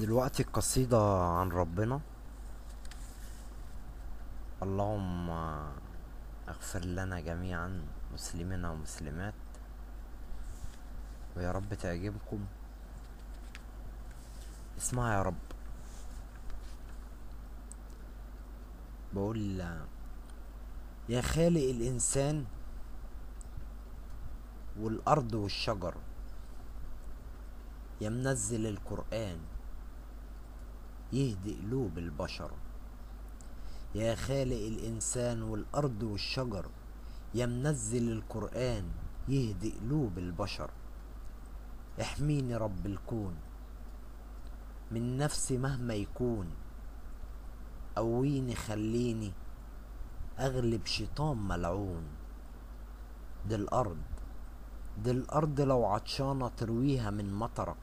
دلوقتي القصيدة عن ربنا اللهم اغفر لنا جميعا مسلمين ومسلمات ويا رب تعجبكم اسمعها يا رب بقول يا خالق الإنسان والأرض والشجر يا منزل القرآن يهدي قلوب البشر يا خالق الإنسان والأرض والشجر يا منزل القرآن يهدي قلوب البشر احميني رب الكون من نفسي مهما يكون قويني خليني اغلب شيطان ملعون دي الارض دي الارض لو عطشانة ترويها من مطرك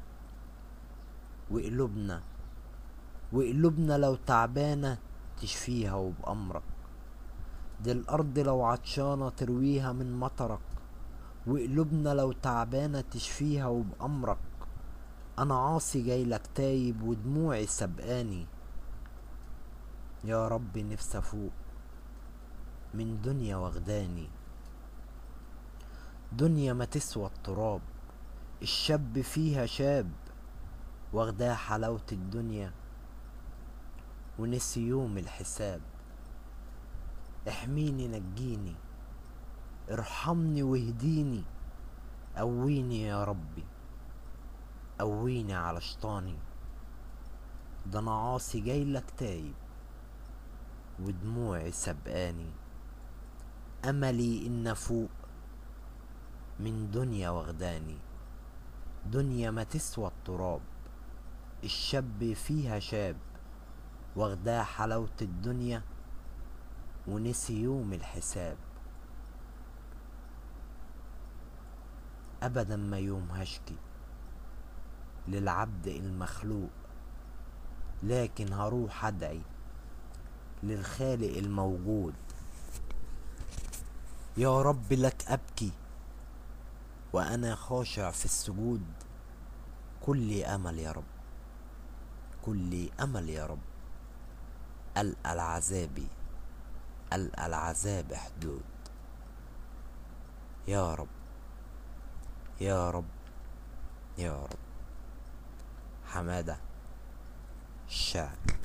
وقلوبنا وقلوبنا لو تعبانة تشفيها وبأمرك دي الأرض لو عطشانة ترويها من مطرك وقلوبنا لو تعبانة تشفيها وبأمرك أنا عاصي جايلك تايب ودموعي سبقاني يا رب نفسي أفوق من دنيا واخداني دنيا ما تسوى التراب الشاب فيها شاب واخداه حلاوة الدنيا ونسي يوم الحساب احميني نجيني ارحمني واهديني قويني يا ربي قويني على شطاني ده انا عاصي جايلك تايب ودموعي سبقاني املي ان افوق من دنيا واخداني دنيا ما تسوى التراب الشاب فيها شاب واخداه حلاوة الدنيا ونسي يوم الحساب ابدا ما يوم هشكي للعبد المخلوق لكن هروح ادعي للخالق الموجود يا رب لك ابكي وانا خاشع في السجود كل امل يا رب كل امل يا رب ألقى العذاب ألقى العذاب حدود يا رب يا رب يا رب حمادة الشاعر